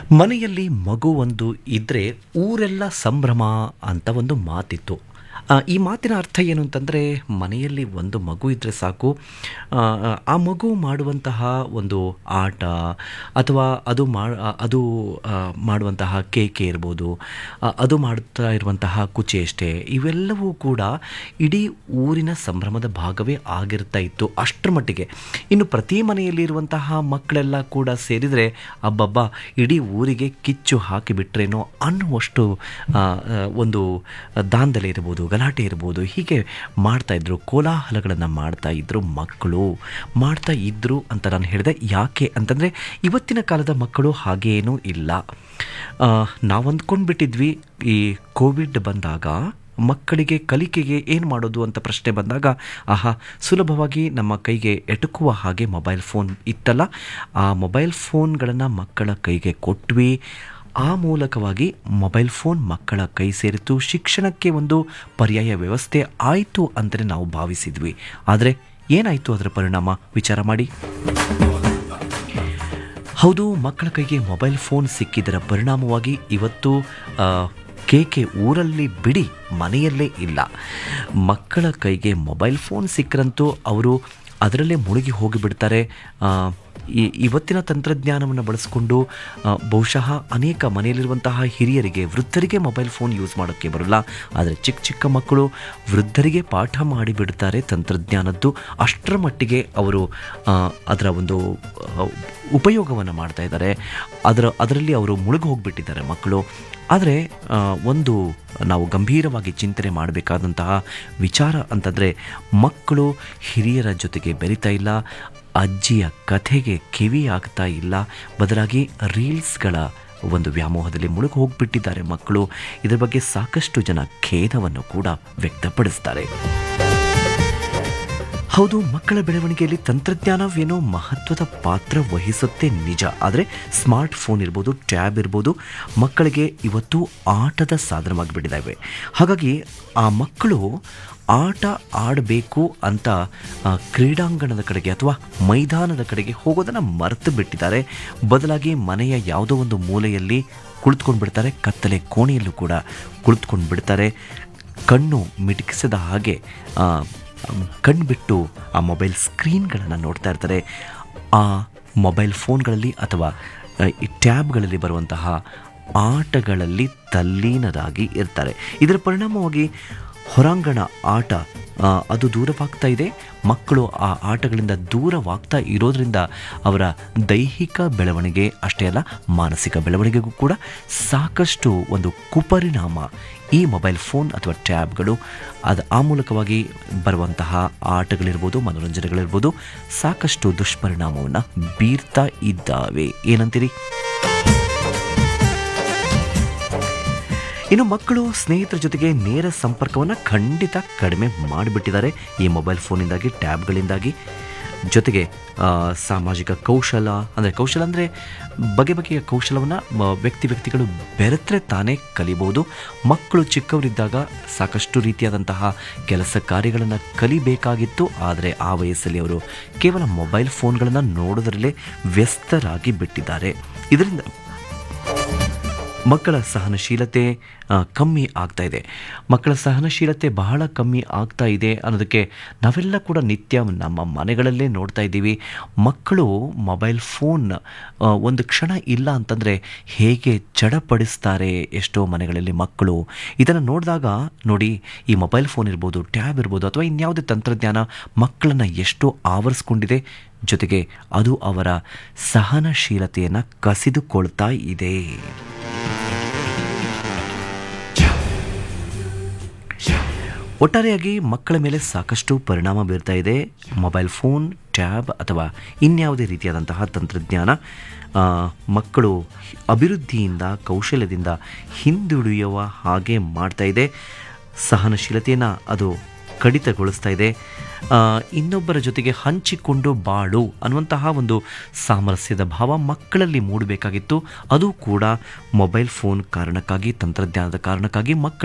ಮನೆಯಲ್ಲಿ ಮಗು ಒಂದು ಇದ್ದರೆ ಊರೆಲ್ಲ ಸಂಭ್ರಮ ಅಂತ ಒಂದು ಮಾತಿತ್ತು ಆ, ಈ ಮಾತಿನ ಅರ್ಥ ಏನು ಅಂತಂದರೆ ಮನೆಯಲ್ಲಿ ಒಂದು ಮಗು ಇದ್ದರೆ ಸಾಕು ಆ, ಆ ಮಗು ಮಾಡುವಂತಹ ಒಂದು ಆಟ ಅಥವಾ ಅದು ಮಾ ಅದು ಆ, ಮಾಡುವಂತಹ ಕೇಕೆ ಇರ್ಬೋದು ಆ, ಅದು ಮಾಡುತ್ತಾ ಇರುವಂತಹ ಕುಚೇಷ್ಟೆ ಇವೆಲ್ಲವೂ ಕೂಡ ಇಡೀ ಊರಿನ ಸಂಭ್ರಮದ ಭಾಗವೇ ಆಗಿರ್ತಾ ಇತ್ತು ಅಷ್ಟರ ಮಟ್ಟಿಗೆ ಇನ್ನು ಪ್ರತಿ ಮನೆಯಲ್ಲಿರುವಂತಹ ಮಕ್ಕಳೆಲ್ಲ ಕೂಡ ಸೇರಿದರೆ ಅಬ್ಬಬ್ಬ ಇಡೀ ಊರಿಗೆ ಕಿಚ್ಚು ಹಾಕಿಬಿಟ್ರೇನೋ ಅನ್ನುವಷ್ಟು ಆ, ಆ, ಒಂದು ದಾಂಧಲೆ ಇರ್ಬೋದು ಗಲಾಟೆ ಇರ್ಬೋದು ಹೀಗೆ ಮಾಡ್ತಾ ಇದ್ರು ಕೋಲಾಹಲಗಳನ್ನು ಮಾಡ್ತಾ ಇದ್ರು ಮಕ್ಕಳು ಮಾಡ್ತಾ ಇದ್ರು ಅಂತ ನಾನು ಹೇಳಿದೆ ಯಾಕೆ ಅಂತಂದರೆ ಇವತ್ತಿನ ಕಾಲದ ಮಕ್ಕಳು ಹಾಗೇನೂ ಇಲ್ಲ ಆ, ನಾವು ಅಂದ್ಕೊಂಡ್ಬಿಟ್ಟಿದ್ವಿ ಈ ಕೋವಿಡ್ ಬಂದಾಗ ಮಕ್ಕಳಿಗೆ ಕಲಿಕೆಗೆ ಏನು ಮಾಡೋದು ಅಂತ ಪ್ರಶ್ನೆ ಬಂದಾಗ ಆಹಾ ಸುಲಭವಾಗಿ ನಮ್ಮ ಕೈಗೆ ಎಟುಕುವ ಹಾಗೆ ಮೊಬೈಲ್ ಫೋನ್ ಇತ್ತಲ್ಲ ಆ ಮೊಬೈಲ್ ಫೋನ್ಗಳನ್ನು ಮಕ್ಕಳ ಕೈಗೆ ಕೊಟ್ವಿ ಆ ಮೂಲಕವಾಗಿ ಮೊಬೈಲ್ ಫೋನ್ ಮಕ್ಕಳ ಕೈ ಸೇರಿತು ಶಿಕ್ಷಣಕ್ಕೆ ಒಂದು ಪರ್ಯಾಯ ವ್ಯವಸ್ಥೆ ಆಯಿತು ಅಂತಲೇ ನಾವು ಭಾವಿಸಿದ್ವಿ ಆದರೆ ಏನಾಯಿತು ಅದರ ಪರಿಣಾಮ ವಿಚಾರ ಮಾಡಿ ಹೌದು ಮಕ್ಕಳ ಕೈಗೆ ಮೊಬೈಲ್ ಫೋನ್ ಸಿಕ್ಕಿದರ ಪರಿಣಾಮವಾಗಿ ಇವತ್ತು ಆ, ಕೇಕೆ ಊರಲ್ಲಿ ಬಿಡಿ ಮನೆಯಲ್ಲೇ ಇಲ್ಲ ಮಕ್ಕಳ ಕೈಗೆ ಮೊಬೈಲ್ ಫೋನ್ ಸಿಕ್ಕರಂತೂ ಅವರು ಅದರಲ್ಲೇ ಮುಳುಗಿ ಹೋಗಿಬಿಡ್ತಾರೆ ಆ, ಈ- ಇವತ್ತಿನ ತಂತ್ರಜ್ಞಾನವನ್ನು ಬಳಸಿಕೊಂಡು ಆ, ಬಹುಶಃ ಅನೇಕ ಮನೆಯಲ್ಲಿರುವಂತಹ ಹಿರಿಯರಿಗೆ ವೃದ್ಧರಿಗೆ ಮೊಬೈಲ್ ಫೋನ್ ಯೂಸ್ ಮಾಡೋಕ್ಕೆ ಬರಲ್ಲ ಆದರೆ ಚಿಕ್ಕ ಚಿಕ್ಕ ಮಕ್ಕಳು ವೃದ್ಧರಿಗೆ ಪಾಠ ಮಾಡಿಬಿಡ್ತಾರೆ ತಂತ್ರಜ್ಞಾನದ್ದು ಅಷ್ಟರ ಮಟ್ಟಿಗೆ ಅವರು ಆ, ಅದರ ಒಂದು ಆ, ಉಪಯೋಗವನ್ನು ಮಾಡ್ತಾ ಇದ್ದಾರೆ ಅದರ ಅದರಲ್ಲಿ ಅವರು ಮುಳುಗಿ ಹೋಗಿಬಿಟ್ಟಿದ್ದಾರೆ ಮಕ್ಕಳು ಆದರೆ ಆ, ಒಂದು ನಾವು ಗಂಭೀರವಾಗಿ ಚಿಂತನೆ ಮಾಡಬೇಕಾದಂತಹ ವಿಚಾರ ಅಂತಂದರೆ ಮಕ್ಕಳು ಹಿರಿಯರ ಜೊತೆಗೆ ಬೆರಿತಾ ಇಲ್ಲ ಅಜ್ಜಿಯ ಕಥೆಗೆ ಕಿವಿ ಆಗ್ತಾ ಇಲ್ಲ ಬದಲಾಗಿ ರೀಲ್ಸ್ಗಳ ಒಂದು ವ್ಯಾಮೋಹದಲ್ಲಿ ಮುಳುಗಿ ಹೋಗಿಬಿಟ್ಟಿದ್ದಾರೆ ಮಕ್ಕಳು ಇದರ ಬಗ್ಗೆ ಸಾಕಷ್ಟು ಜನ ಖೇದವನ್ನು ಕೂಡ ವ್ಯಕ್ತಪಡಿಸ್ತಾರೆ ಹೌದು ಮಕ್ಕಳ ಬೆಳವಣಿಗೆಯಲ್ಲಿ ತಂತ್ರಜ್ಞಾನವೇನೋ ಮಹತ್ವದ ಪಾತ್ರ ವಹಿಸುತ್ತೆ ನಿಜ ಆದರೆ ಸ್ಮಾರ್ಟ್ ಫೋನ್ ಇರ್ಬೋದು ಟ್ಯಾಬ್ ಇರ್ಬೋದು ಮಕ್ಕಳಿಗೆ ಇವತ್ತು ಆಟದ ಸಾಧನವಾಗಿಬಿಟ್ಟಿದ್ದಾವೆ ಹಾಗಾಗಿ ಆ ಮಕ್ಕಳು ಆಟ ಆಡಬೇಕು ಅಂತ ಆ, ಕ್ರೀಡಾಂಗಣದ ಕಡೆಗೆ ಅಥವಾ ಮೈದಾನದ ಕಡೆಗೆ ಹೋಗೋದನ್ನು ಮರೆತು ಬಿಟ್ಟಿದ್ದಾರೆ ಬದಲಾಗಿ ಮನೆಯ ಯಾವುದೋ ಒಂದು ಮೂಲೆಯಲ್ಲಿ ಕುಳಿತುಕೊಂಡು ಬಿಡ್ತಾರೆ ಕತ್ತಲೆ ಕೋಣೆಯಲ್ಲೂ ಕೂಡ ಕುಳಿತುಕೊಂಡು ಬಿಡ್ತಾರೆ ಕಣ್ಣು ಮಿಟುಕಿಸದ ಹಾಗೆ ಆ, ಕಣ್ಬಿಟ್ಟು ಆ ಮೊಬೈಲ್ ಸ್ಕ್ರೀನ್ಗಳನ್ನು ನೋಡ್ತಾ ಇರ್ತಾರೆ ಆ ಮೊಬೈಲ್ ಫೋನ್ಗಳಲ್ಲಿ ಅಥವಾ ಆ, ಈ ಟ್ಯಾಬ್ಗಳಲ್ಲಿ ಬರುವಂತಹ ಆಟಗಳಲ್ಲಿ ತಲ್ಲೀನರಾಗಿ ಇರ್ತಾರೆ ಇದರ ಪರಿಣಾಮವಾಗಿ ಹೊರಾಂಗಣ ಆಟ ಆ, ಅದು ದೂರವಾಗ್ತಾ ಇದೆ ಮಕ್ಕಳು ಆ ಆಟಗಳಿಂದ ದೂರವಾಗ್ತಾ ಇರೋದ್ರಿಂದ ಅವರ ದೈಹಿಕ ಬೆಳವಣಿಗೆ ಅಷ್ಟೇ ಅಲ್ಲ ಮಾನಸಿಕ ಬೆಳವಣಿಗೆಗೂ ಕೂಡ ಸಾಕಷ್ಟು ಒಂದು ಕುಪರಿಣಾಮ ಈ ಮೊಬೈಲ್ ಫೋನ್ ಅಥವಾ ಟ್ಯಾಬ್ಗಳು ಅದು ಆ ಮೂಲಕವಾಗಿ ಬರುವಂತಹ ಆಟಗಳಿರ್ಬೋದು ಮನೋರಂಜನೆಗಳಿರ್ಬೋದು ಸಾಕಷ್ಟು ದುಷ್ಪರಿಣಾಮವನ್ನು ಬೀರ್ತಾ ಇದ್ದಾವೆ ಏನಂತೀರಿ ಇನ್ನು ಮಕ್ಕಳು ಸ್ನೇಹಿತರ ಜೊತೆಗೆ ನೇರ ಸಂಪರ್ಕವನ್ನು ಖಂಡಿತ ಕಡಿಮೆ ಮಾಡಿಬಿಟ್ಟಿದ್ದಾರೆ ಈ ಮೊಬೈಲ್ ಫೋನಿಂದಾಗಿ ಟ್ಯಾಬ್ಗಳಿಂದಾಗಿ ಜೊತೆಗೆ ಆ, ಸಾಮಾಜಿಕ ಕೌಶಲ ಅಂದರೆ ಕೌಶಲ ಅಂದರೆ ಬಗೆ ಬಗೆಯ ಕೌಶಲವನ್ನು ವ್ಯಕ್ತಿ ವ್ಯಕ್ತಿಗಳು ಬೆರೆತರೆ ತಾನೇ ಕಲಿಬೋದು ಮಕ್ಕಳು ಚಿಕ್ಕವರಿದ್ದಾಗ ಸಾಕಷ್ಟು ರೀತಿಯಾದಂತಹ ಕೆಲಸ ಕಾರ್ಯಗಳನ್ನು ಕಲಿಬೇಕಾಗಿತ್ತು ಆದರೆ ಆ ವಯಸ್ಸಲ್ಲಿ ಅವರು ಕೇವಲ ಮೊಬೈಲ್ ಫೋನ್ಗಳನ್ನು ನೋಡೋದರಲ್ಲೇ ವ್ಯಸ್ತರಾಗಿ ಬಿಟ್ಟಿದ್ದಾರೆ ಇದರಿಂದ ಮಕ್ಕಳ ಸಹನಶೀಲತೆ ಆ, ಕಮ್ಮಿ ಆಗ್ತಾ ಇದೆ ಮಕ್ಕಳ ಸಹನಶೀಲತೆ ಬಹಳ ಕಮ್ಮಿ ಆಗ್ತಾ ಇದೆ ಅನ್ನೋದಕ್ಕೆ ನಾವೆಲ್ಲ ಕೂಡ ನಿತ್ಯ ನಮ್ಮ ಮನೆಗಳಲ್ಲೇ ನೋಡ್ತಾ ಇದ್ದೀವಿ ಮಕ್ಕಳು ಮೊಬೈಲ್ ಫೋನ್ ಆ, ಒಂದು ಕ್ಷಣ ಇಲ್ಲ ಅಂತಂದರೆ ಹೇಗೆ ಚಡಪಡಿಸ್ತಾರೆ ಎಷ್ಟೋ ಮನೆಗಳಲ್ಲಿ ಮಕ್ಕಳು ಇದನ್ನು ನೋಡಿದಾಗ ನೋಡಿ ಈ ಮೊಬೈಲ್ ಫೋನ್ ಇರ್ಬೋದು ಟ್ಯಾಬ್ ಇರ್ಬೋದು ಅಥವಾ ಇನ್ಯಾವುದೇ ತಂತ್ರಜ್ಞಾನ ಮಕ್ಕಳನ್ನು ಎಷ್ಟು ಆವರಿಸ್ಕೊಂಡಿದೆ ಜೊತೆಗೆ ಅದು ಅವರ ಸಹನಶೀಲತೆಯನ್ನು ಕಸಿದುಕೊಳ್ತಾ ಇದೆ ಒಟ್ಟಾರೆಯಾಗಿ ಮಕ್ಕಳ ಮೇಲೆ ಸಾಕಷ್ಟು ಪರಿಣಾಮ ಬೀರ್ತಾ ಇದೆ ಮೊಬೈಲ್ ಫೋನ್ ಟ್ಯಾಬ್ ಅಥವಾ ಇನ್ಯಾವುದೇ ರೀತಿಯಾದಂತಹ ತಂತ್ರಜ್ಞಾನ ಆ, ಮಕ್ಕಳು ಅಭಿವೃದ್ಧಿಯಿಂದ ಕೌಶಲ್ಯದಿಂದ ಹಿಂದುಳಿಯುವ ಹಾಗೆ ಮಾಡ್ತಾ ಇದೆ ಸಹನಶೀಲತೆಯನ್ನು ಅದು ಕಡಿತಗೊಳಿಸ್ತಾ ಇದೆ ಆ, ಇನ್ನೊಬ್ಬರ ಜೊತೆಗೆ ಹಂಚಿಕೊಂಡು ಬಾಳು ಅನ್ನುವಂತಹ ಒಂದು ಸಾಮರಸ್ಯದ ಭಾವ ಮಕ್ಕಳಲ್ಲಿ ಮೂಡಬೇಕಾಗಿತ್ತು ಅದು ಕೂಡ ಮೊಬೈಲ್ ಫೋನ್ ಕಾರಣಕ್ಕಾಗಿ ತಂತ್ರಜ್ಞಾನದ ಕಾರಣಕ್ಕಾಗಿ ಮಕ್ಕಳು